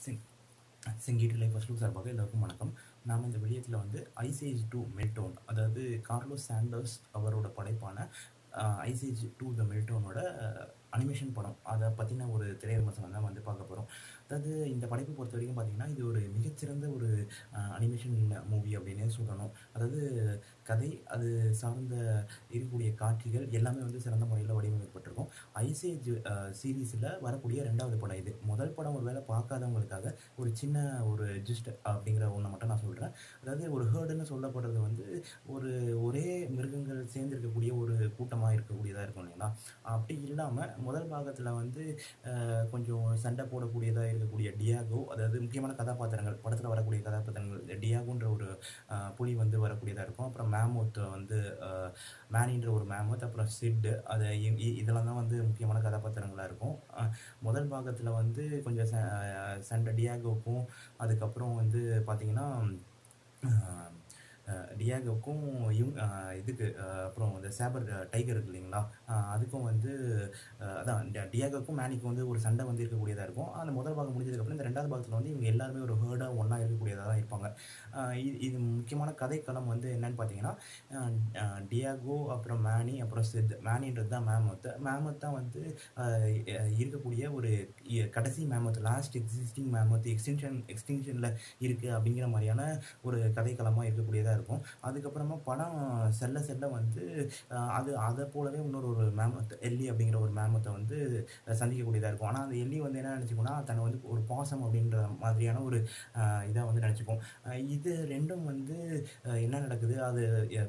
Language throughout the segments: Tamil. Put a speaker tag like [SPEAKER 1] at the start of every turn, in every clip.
[SPEAKER 1] செங் செங்கீட்டு லைஃப் ஃபஸ்ட் சார்பாக எல்லோருக்கும் வணக்கம் நாம் இந்த வெளியத்தில் வந்து ஐசேஜ் டூ மெல்டோன் அதாவது கார்லோஸ் சாண்டர்ஸ் அவரோட படைப்பான ஐசேஜ் டூ த மெல்டோனோட அனிமேஷன் படம் அதை பற்றின ஒரு திரை விமர்சனம் தான் வந்து பார்க்க போகிறோம் அதாவது இந்த படைப்பை பொறுத்த வரைக்கும் பார்த்தீங்கன்னா இது ஒரு மிகச்சிறந்த ஒரு அனிமேஷன் மூவி அப்படின்னே சொல்லணும் அதாவது கதை அது சார்ந்த இருக்கக்கூடிய காட்சிகள் எல்லாமே வந்து சிறந்த முறையில் வடிவமைக்கப்பட்டிருக்கும் ஐசேஜ் சீரீஸில் வரக்கூடிய ரெண்டாவது படம் இது முதல் படம் ஒரு வேளை பார்க்காதவங்களுக்காக ஒரு சின்ன ஒரு ஜிஸ்ட் அப்படிங்கிற ஒன்றை மட்டும் நான் சொல்கிறேன் அதாவது ஒரு ஹேர்டுன்னு சொல்லப்படுறது வந்து ஒரு ஒரே மிருகங்கள் சேர்ந்திருக்கக்கூடிய ஒரு கூட்டமாக இருக்கக்கூடியதாக இருக்கும் இல்லைங்களா அப்படி இல்லாமல் முதல் பாகத்தில் வந்து கொஞ்சம் சண்டை போடக்கூடியதாக இருக்கக்கூடிய டியாகோ அதாவது முக்கியமான கதாபாத்திரங்கள் படத்தில் வரக்கூடிய கதாபாத்திரங்கள் டியாகோன்ற ஒரு புலி வந்து வரக்கூடியதாக இருக்கும் அப்புறம் மேமோத் வந்து மேனின்ற ஒரு மேமோத் அப்புறம் சிட்டு அது இதெல்லாம் தான் வந்து முக்கியமான கதாபாத்திரங்களாக இருக்கும் முதல் பாகத்தில் வந்து கொஞ்சம் சண்டை டியாகோக்கும் அதுக்கப்புறம் வந்து பார்த்திங்கன்னா டியாகோக்கும் இவங் இதுக்கு அப்புறம் இந்த சேபர் டைகர் இருக்கு இல்லைங்களா அதுக்கும் வந்து அதான் டியாகோக்கும் மேனிக்கும் வந்து ஒரு சண்டை வந்து இருக்கக்கூடியதாக இருக்கும் அந்த முதல் பாகம் முடிஞ்சதுக்கப்புறம் இந்த ரெண்டாவது பாகத்தில் வந்து இவங்க எல்லாருமே ஒரு ஹேர்டாக ஒன்றா இருக்கக்கூடியதாக தான் இருப்பாங்க இது இது முக்கியமான கதைக்களம் வந்து என்னன்னு பார்த்தீங்கன்னா டியாகோ அப்புறம் மேனி அப்புறம் சித் மேனின்றது தான் மேமத் மேமத் தான் வந்து இருக்கக்கூடிய ஒரு கடைசி mammoth last existing mammoth extension எக்ஸ்டென்ஷனில் இருக்குது அப்படிங்கிற மாதிரியான ஒரு கதைக்களமாக இருக்கக்கூடியதாக இருக்கும் அதுக்கப்புறமா படம் செல்ல செல்ல வந்து அது அதை போலவே இன்னொரு ஒரு மேமத் எல்லி அப்படிங்கிற ஒரு மேமத்தை வந்து சந்திக்கக்கூடியதாக இருக்கும் ஆனால் அந்த எல்லி வந்து என்ன நினச்சிக்கோன்னா தன்னை வந்து ஒரு பாசம் அப்படின்ற மாதிரியான ஒரு இதாக வந்து நினச்சிக்கும் இது ரெண்டும் வந்து என்ன நடக்குது அது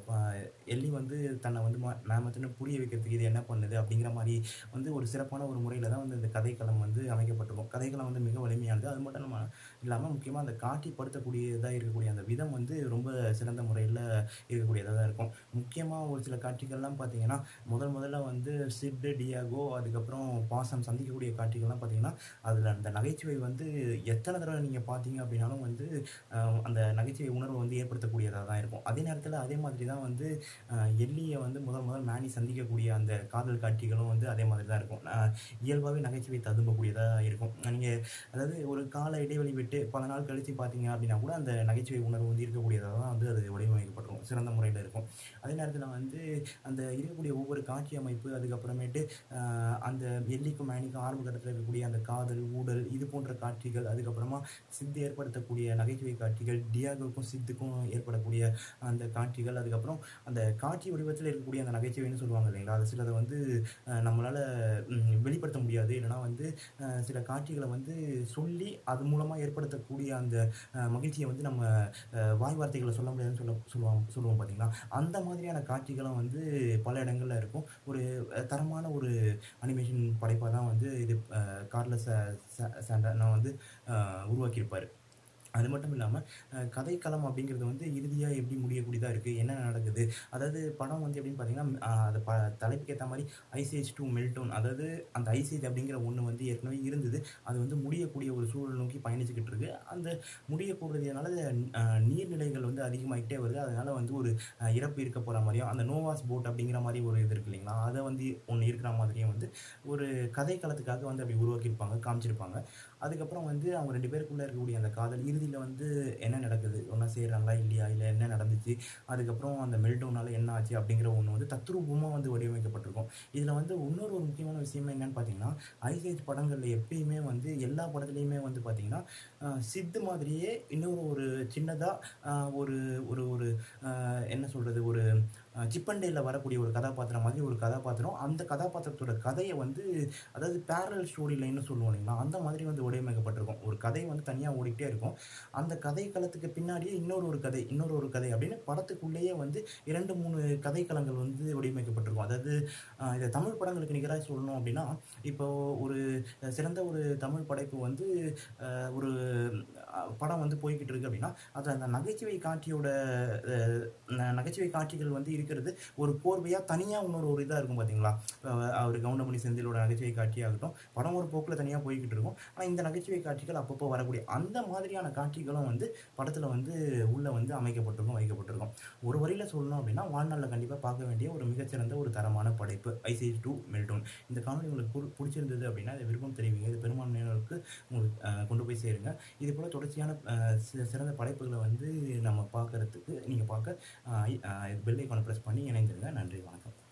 [SPEAKER 1] எல்லி வந்து தன்னை வந்து மேமத்துன்னு புரிய வைக்கிறதுக்கு இது என்ன பண்ணுது அப்படிங்கிற மாதிரி வந்து ஒரு சிறப்பான ஒரு முறையில் தான் வந்து இந்த கதைக்களம் வந்து அமைக்கப்பட்டிருக்கும் கதைக்களம் வந்து மிக வலிமையானது அது மட்டும் நம்ம இல்லாமல் முக்கியமாக அந்த காட்சிப்படுத்தக்கூடியதாக இருக்கக்கூடிய அந்த விதம் வந்து ரொம்ப சிறந்த முறையில் இருக்கக்கூடியதாக தான் இருக்கும் முக்கியமாக ஒரு சில காட்சிகள்லாம் பார்த்தீங்கன்னா முதல் முதல்ல வந்து சிட்டு டியாகோ அதுக்கப்புறம் பாசம் சந்திக்கக்கூடிய காட்சிகள்லாம் பார்த்தீங்கன்னா அதில் அந்த நகைச்சுவை வந்து எத்தனை தடவை நீங்கள் பார்த்தீங்க அப்படின்னாலும் வந்து அந்த நகைச்சுவை உணர்வை வந்து ஏற்படுத்தக்கூடியதாக தான் இருக்கும் அதே நேரத்தில் அதே மாதிரி தான் வந்து எல்லியை வந்து முதல் முதல் மேனி சந்திக்கக்கூடிய அந்த காதல் காட்சிகளும் வந்து அதே மாதிரி தான் இருக்கும் இயல்பாகவே நகைச்சுவை ததும்பக்கூடியதாக இருக்கும் நீங்கள் அதாவது ஒரு கால இடைவெளி விட்டு பல நாள் கழித்து பார்த்தீங்க அப்படின்னா கூட அந்த நகைச்சுவை உணர்வு வந்து இருக்கக்கூடியதாக தான் வந்து அது வடிவமைக்கப்பட்டிருக்கும் சிறந்த முறையில் இருக்கும் அதே நேரத்தில் வந்து அந்த இருக்கக்கூடிய ஒவ்வொரு காட்சி அமைப்பு அதுக்கப்புறமேட்டு அந்த எல்லிக்கும் மேனிக்கும் ஆரம்ப கட்டத்தில் இருக்கக்கூடிய அந்த காதல் ஊடல் இது போன்ற காட்சிகள் அதுக்கப்புறமா சித்து ஏற்படுத்தக்கூடிய நகைச்சுவை காட்சிகள் டியாகோக்கும் சித்துக்கும் ஏற்படக்கூடிய அந்த காட்சிகள் அதுக்கப்புறம் அந்த காட்சி வடிவத்தில் இருக்கக்கூடிய அந்த நகைச்சுவைன்னு சொல்லுவாங்க இல்லைங்களா அது சிலதை வந்து நம்மளால் வெளிப்படுத்த முடியாது இல்லைனா வந்து சில காட்சிகளை வந்து சொல்லி அது மூலமாக ஏற்படுத்தக்கூடிய அந்த மகிழ்ச்சியை வந்து நம்ம வாய் வார்த்தைகளை சொல்ல முடியாதுன்னு சொல்ல சொல்லுவாங்க சொல்லுவோம் பார்த்தீங்களா அந்த மாதிரியான காட்சிகளும் வந்து பல இடங்களில் இருக்கும் ஒரு தரமான ஒரு அனிமேஷன் படைப்பாக தான் வந்து இது கார்லஸ் சாண்டனா வந்து உருவாக்கியிருப்பார் அது மட்டும் இல்லாமல் கதைக்களம் அப்படிங்கிறது வந்து இறுதியாக எப்படி முடியக்கூடியதாக இருக்குது என்ன நடக்குது அதாவது படம் வந்து எப்படின்னு பார்த்தீங்கன்னா அது ப தலைப்புக்கு ஏற்ற மாதிரி ஐசேஜ் டூ மெல்டோன் அதாவது அந்த ஐசேஜ் அப்படிங்கிற ஒன்று வந்து ஏற்கனவே இருந்தது அது வந்து முடியக்கூடிய ஒரு சூழல் நோக்கி பயணிச்சுக்கிட்டு இருக்கு அந்த முடியக்கூடியதுனால நீர்நிலைகள் வந்து அதிகமாகிட்டே வருது அதனால் வந்து ஒரு இறப்பு இருக்க போகிற மாதிரியும் அந்த நோவாஸ் போட் அப்படிங்கிற மாதிரி ஒரு இது இருக்கு இல்லைங்களா அதை வந்து ஒன்று இருக்கிற மாதிரியும் வந்து ஒரு கதைக்களத்துக்காக வந்து அப்படி உருவாக்கியிருப்பாங்க காமிச்சிருப்பாங்க அதுக்கப்புறம் வந்து அவங்க ரெண்டு பேருக்குள்ளே இருக்கக்கூடிய அந்த காதல் இறுதியில் வந்து என்ன நடக்குது ஒன்றா செய்கிறாங்களா இல்லையா இல்லை என்ன நடந்துச்சு அதுக்கப்புறம் அந்த மெல்டவுனால் என்ன ஆச்சு அப்படிங்கிற ஒன்று வந்து தத்ரூபமாக வந்து வடிவமைக்கப்பட்டிருக்கும் இதில் வந்து இன்னொரு ஒரு முக்கியமான விஷயம் என்னன்னு பார்த்தீங்கன்னா ஐசேஜ் படங்களில் எப்பயுமே வந்து எல்லா படத்துலையுமே வந்து பார்த்தீங்கன்னா சித்து மாதிரியே இன்னொரு ஒரு சின்னதாக ஒரு ஒரு ஒரு என்ன சொல்கிறது ஒரு சிப்பண்டேயில் வரக்கூடிய ஒரு கதாபாத்திரம் மாதிரி ஒரு கதாபாத்திரம் அந்த கதாபாத்திரத்தோட கதையை வந்து அதாவது பேரல் ஸ்டோரி லைன்னு சொல்லுவோம் இல்லைங்களா அந்த மாதிரி வந்து வடிவமைக்கப்பட்டிருக்கும் ஒரு கதை வந்து தனியாக ஓடிக்கிட்டே இருக்கும் அந்த கதை களத்துக்கு பின்னாடியே இன்னொரு ஒரு கதை இன்னொரு ஒரு கதை அப்படின்னு படத்துக்குள்ளேயே வந்து இரண்டு மூணு கதைக்களங்கள் வந்து வடிவமைக்கப்பட்டிருக்கும் அதாவது இதை தமிழ் படங்களுக்கு நிகராக சொல்லணும் அப்படின்னா இப்போ ஒரு சிறந்த ஒரு தமிழ் படைப்பு வந்து ஒரு படம் வந்து போய்கிட்டு இருக்கு அப்படின்னா அது அந்த நகைச்சுவை காட்சியோட நகைச்சுவை காட்சிகள் வந்து இருக்கிறது ஒரு கோர்வையாக தனியாக இன்னொரு ஒரு இதாக இருக்கும் பார்த்தீங்களா அவர் கவுண்டமணி செந்திலோட நகைச்சுவை காட்சியாகட்டும் படம் ஒரு போக்கில் தனியாக போய்கிட்டு இருக்கும் ஆனால் இந்த நகைச்சுவை காட்சிகள் அப்பப்போ வரக்கூடிய அந்த மாதிரியான காட்சிகளும் வந்து படத்தில் வந்து உள்ளே வந்து அமைக்கப்பட்டிருக்கும் வைக்கப்பட்டிருக்கும் ஒரு வரியில் சொல்லணும் அப்படின்னா வாழ்நாளில் கண்டிப்பாக பார்க்க வேண்டிய ஒரு மிகச்சிறந்த ஒரு தரமான படைப்பு ஐசிஐ டூ மெல்டோன் இந்த காணொலி உங்களுக்கு பிடிச்சிருந்தது அப்படின்னா அதை விருப்பம் தெரிவிங்க இது பெரும்பான்மையினருக்கு உங்களுக்கு கொண்டு போய் சேருங்க. இதுபோல தொடர்ச்சியான அ சி சிறந்த படைப்புகள வந்து நம்ம பார்க்கறதுக்கு நீங்க பார்க்க அ ஐ அ பெல் ஐகான பிரஸ் பண்ணி இணைந்திருங்க. நன்றி, வணக்கம்.